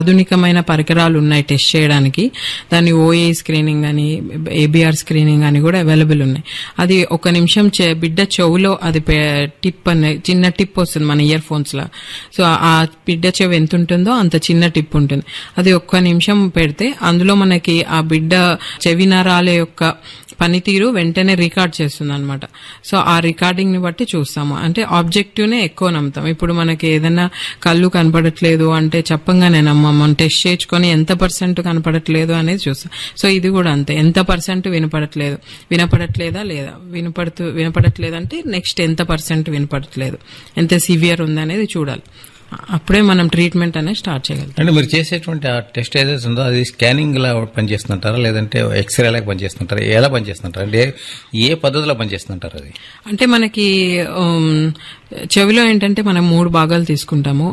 ఆధునికమైన పరికరాలు ఉన్నాయి టెస్ట్ చేయడానికి దాన్ని ఓఏ స్క్రీనింగ్ అని ఏబిఆర్ స్క్రీనింగ్ అని కూడా అవైలబుల్ ఉన్నాయి అది ఒక నిమిషం చె- బిడ్డ చెవులో అది పె- టిప్ అనే చిన్న టిప్ వస్తుంది మన ఇయర్ ఫోన్స్ లో సో ఆ బిడ్డ చెవి ఎంత ఉంటుందో అంత చిన్న టిప్ ఉంటుంది అది ఒక్క నిమిషం పెడితే అందులో మనకి ఆ బిడ్డ చెవి నరాల యొక్క పనితీరు వెంటనే రికార్డ్ చేస్తుంది అనమాట సో ఆ రికార్డింగ్ ని బట్టి చూస్తాము అంటే ఆబ్జెక్టివ్ నే ఎక్కువ నమ్ముతాం ఇప్పుడు మనకి ఏదైనా కళ్ళు కనపడట్లేదు అంటే చెప్పంగానే నమ్మం మనం టెస్ట్ చేయించుకొని ఎంత పర్సెంట్ కనపడట్లేదు అనేది చూస్తాం సో ఇది కూడా అంతే ఎంత పర్సెంట్ వినపడట్లేదు వినపడట్లేదా లేదా వినపడుతూ వినపడట్లేదంటే నెక్స్ట్ ఎంత పర్సెంట్ వినపడట్లేదు ఎంత సివియర్ ఉందనేది చూడాలి అప్పుడే మనం ట్రీట్మెంట్ అనేది స్టార్ట్ చేయగలుగుతాం అంటే మీరు చేసేటువంటి ఆ టెస్ట్ ఏదైతే ఉందో అది స్కానింగ్ లా పనిచేస్తుంటారా లేదంటే ఎక్స్రే లాగా పనిచేస్తుంటారా ఎలా పనిచేస్తుంటారా అంటే ఏ పద్ధతిలో పనిచేస్తుంటారు అది అంటే మనకి ఉమ్, చెవిలో ఏంటంటే మనం మూడు భాగాలు తీసుకుంటాము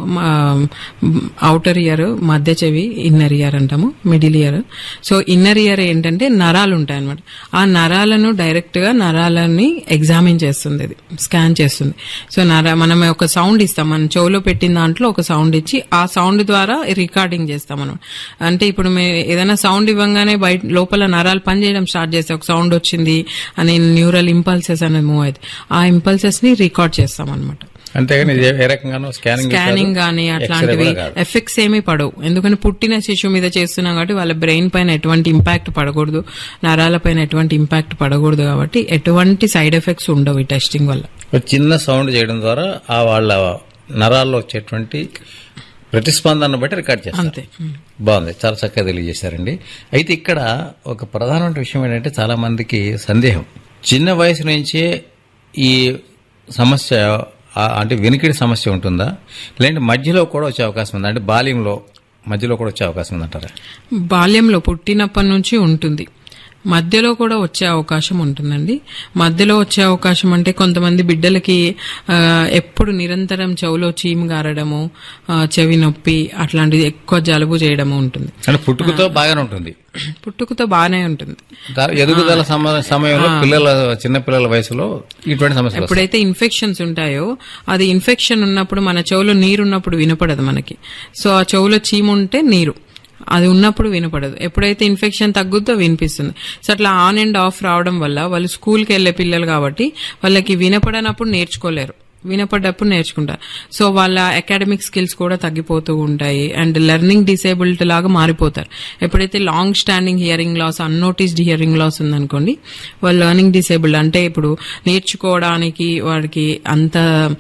అవుటర్ ఇయర్ మధ్య చెవి ఇన్నర్ ఇయర్ అంటాము middle ear so inner ear ఏంటంటే నరాలు ఉంటాయి అనమాట ఆ నరాలను డైరెక్ట్ గా నరాలని ఎగ్జామిన్ చేస్తుంది ఇది స్కాన్ చేస్తుంది సో నర మనం ఒక సౌండ్ ఇస్తాం మనం చెవిలో పెట్టిన దాంట్లో ఒక సౌండ్ ఇచ్చి ఆ సౌండ్ ద్వారా రికార్డింగ్ చేస్తాం మనం అంటే ఇప్పుడు మే ఏదైనా సౌండ్ ఇవ్వగానే బయట లోపల నరాలు పనిచేయడం స్టార్ట్ చేస్తే ఒక సౌండ్ వచ్చింది అని న్యూరల్ ఇంపల్సెస్ అనేది మూవ్ అవుతుంది ఆ ఇంపల్సెస్ ని రికార్డ్ చేస్తాం అనమాట అంతేగాని ఇది ఏ రకంగానూ స్కానింగ్ స్కానింగ్ గానీ అట్లాంటివి ఎఫెక్ట్స్ ఏమీ పడవు ఎందుకంటే పుట్టిన శిశువు మీద చేస్తున్నాం కాబట్టి వాళ్ళ బ్రెయిన్ పైన ఎటువంటి ఇంపాక్ట్ పడకూడదు నరాల పైన ఎటువంటి ఇంపాక్ట్ పడకూడదు కాబట్టి ఎటువంటి సైడ్ ఎఫెక్ట్స్ ఉండవు ఈ టెస్టింగ్ వల్ల ఒక చిన్న సౌండ్ చేయడం ద్వారా ఆ వాళ్ళ నరాల్లో వచ్చేటువంటి ప్రతిస్పందన బట్టి రికార్డ్ చేస్తారు అంతే బాగుంది చాలా చక్కగా తెలియజేశారండి అయితే ఇక్కడ ఒక ప్రధానమైన విషయం ఏంటంటే చాలా మందికి సందేహం చిన్న వయసు నుంచే ఈ సమస్య ఆ- అంటే వెనుకిడి సమస్య ఉంటుందా లేదంటే మధ్యలో కూడా వచ్చే అవకాశం ఉందా అంటే బాల్యంలో మధ్యలో కూడా వచ్చే అవకాశం ఉందంటారా బాల్యంలో పుట్టినప్పటి నుంచి ఉంటుంది మధ్యలో కూడా వచ్చే అవకాశం ఉంటుందండి మధ్యలో వచ్చే అవకాశం అంటే కొంతమంది బిడ్డలకి ఆ, ఎప్పుడు నిరంతరం చెవులో చీము గారడము ఆ, చెవి నొప్పి అట్లాంటిది ఎక్కువ జలుబు చేయడము ఉంటుంది అంటే పుట్టుకతో బాగానే ఉంటుంది పుట్టుకతో బాగానే ఉంటుంది దా- ఎదుగుదల సమ- సమయంలో పిల్లల చిన్న పిల్లల వయసులో ఇటువంటి సమస్యలు వస్తాయి. ఎప్పుడైతే ఇన్ఫెక్షన్స్ ఉంటాయో అది ఇన్ఫెక్షన్ ఉన్నప్పుడు మన చెవులో నీరు ఉన్నప్పుడు వినపడదు మనకి సో ఆ చెవులో చీము ఉంటే నీరు అది ఉన్నప్పుడు వినపడదు ఎప్పుడైతే ఇన్ఫెక్షన్ తగ్గుద్దో వినిపిస్తుంది సో అట్లా ఆన్ అండ్ ఆఫ్ రావడం వల్ల వాళ్ళు స్కూల్కి వెళ్లే పిల్లలు కాబట్టి వాళ్ళకి వినపడనప్పుడు నేర్చుకోలేరు వినపడ్డప్పుడు నేర్చుకుంటారు సో వాళ్ళ అకాడమిక్ స్కిల్స్ కూడా తగ్గిపోతూ ఉంటాయి అండ్ లెర్నింగ్ డిసేబుల్డ్ లాగా మారిపోతారు ఎప్పుడైతే long standing hearing loss unnoticed hearing loss ఉందనుకోండి వాళ్ళు లెర్నింగ్ డిసేబుల్డ్ అంటే ఇప్పుడు నేర్చుకోవడానికి వాడికి అంత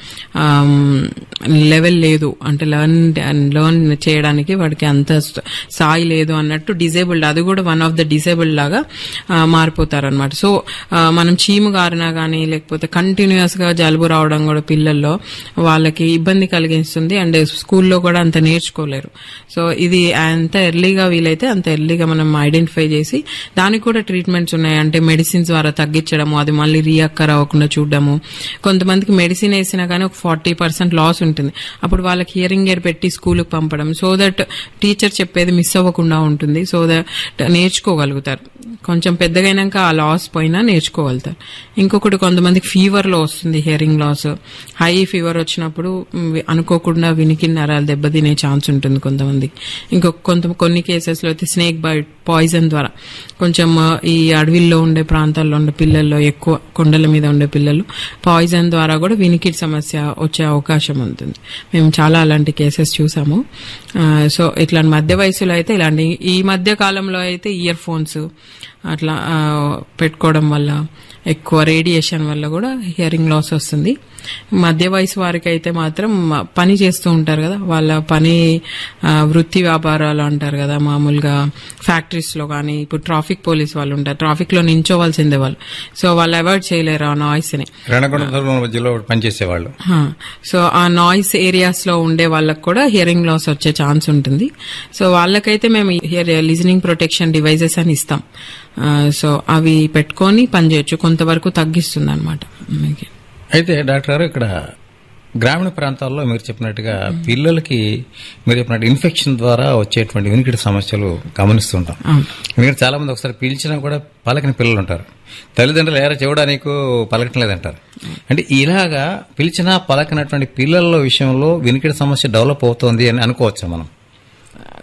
లెవెల్ లేదు అంటే లెర్న్ లెర్న్ చేయడానికి వాడికి అంత స్థ- స్థాయి లేదు అన్నట్టు డిసేబుల్డ్ అది కూడా వన్ ఆఫ్ ద డిసేబుల్డ్ లాగా మారిపోతారు అనమాట సో ఆ, మనం చీము గారినా కానీ లేకపోతే కంటిన్యూస్ గా జలుబు రావడం కూడా పిల్లల్లో వాళ్ళకి ఇబ్బంది కలిగిస్తుంది అండ్ స్కూల్లో కూడా అంత నేర్చుకోలేరు సో ఇది ఎంత ఎర్లీగా వీలైతే అంత ఎర్లీగా మనం ఐడెంటిఫై చేసి దానికి కూడా ట్రీట్మెంట్స్ ఉన్నాయి అంటే మెడిసిన్స్ ద్వారా తగ్గించడము అది మళ్ళీ రీఅక్కర్ అవ్వకుండా చూడడము కొంతమందికి మెడిసిన్ వేసినా కానీ ఒక ఫార్టీ పర్సెంట్ లాస్ ఉంటుంది అప్పుడు వాళ్ళకి హియరింగ్ ఎయిర్ పెట్టి స్కూల్కి పంపడం సో దట్ టీచర్ చెప్పేది మిస్ అవ్వకుండా ఉంటుంది సో దట్ నేర్చుకోగలుగుతారు కొంచెం పెద్దగైనాక ఆ లాస్ పోయినా నేర్చుకోగలుగుతారు ఇంకొకటి కొంతమందికి ఫీవర్ లో వస్తుంది హియరింగ్ లాస్ హై ఫీవర్ వచ్చినప్పుడు మ్, అనుకోకుండా వినికి నరాలు దెబ్బతినే ఛాన్స్ ఉంటుంది కొంతమందికి ఇంకొక కొంత కొన్ని కేసెస్ లో అయితే స్నేక్ బైట్ పాయిజన్ ద్వారా కొంచెం ఆ, ఈ అడవిల్లో ఉండే ప్రాంతాల్లో ఉండే పిల్లల్లో ఎక్కువ కొండల మీద ఉండే పిల్లలు పాయిజన్ ద్వారా కూడా వినికిడి సమస్య వచ్చే అవకాశం ఉంటుంది మేము చాలా అలాంటి కేసెస్ చూసాము ఆ, సో ఇట్లాంటి మధ్య వయసులో అయితే ఇలాంటి ఈ మధ్య కాలంలో అయితే ఇయర్ ఫోన్స్ అట్లా ఆ, పెట్టుకోవడం వల్ల ఎక్కువ రేడియేషన్ వల్ల కూడా హియరింగ్ లాస్ వస్తుంది మధ్య వయసు వారికి అయితే మాత్రం పని చేస్తూ ఉంటారు కదా వాళ్ళ పని ఆ, వృత్తి వ్యాపారాలు అంటారు కదా మామూలుగా ఫ్యాక్టరీస్ లో కానీ ఇప్పుడు ట్రాఫిక్ పోలీస్ వాళ్ళు ఉంటారు ట్రాఫిక్ లో నించోవలసిందే వాళ్ళు సో వాళ్ళు అవాయిడ్ చేయలేరు ఆ నాయిస్ ని రణకొండ మధ్యలో పనిచేసేవాళ్ళు హా. సో ఆ నాయిస్ ఏరియాస్ లో ఉండే వాళ్ళకి కూడా హియరింగ్ లాస్ వచ్చే ఛాన్స్ ఉంటుంది సో వాళ్ళకైతే మేము హియర్ లిజనింగ్ ప్రొటెక్షన్ డివైజెస్ అని ఇస్తాం ఆ, సో అవి పెట్టుకొని పనిచేయచ్చు కొంతవరకు తగ్గిస్తుంది అనమాట అయితే డాక్టర్ గారు ఇక్కడ గ్రామీణ ప్రాంతాల్లో మీరు చెప్పినట్టుగా పిల్లలకి మీరు చెప్పినట్టు ఇన్ఫెక్షన్ ద్వారా వచ్చేటువంటి వినికిడి సమస్యలు గమనిస్తుంటాం ఎందుకంటే చాలా మంది ఒకసారి పిలిచినా కూడా పలకని పిల్లలు ఉంటారు తల్లిదండ్రులు ఏరా చూడడానికి పలకటం లేదంటారు అంటే ఇలాగా పిలిచినా పలకనటువంటి పిల్లల విషయంలో వినికిడి సమస్య డెవలప్ అవుతోంది అని అనుకోవచ్చా మనం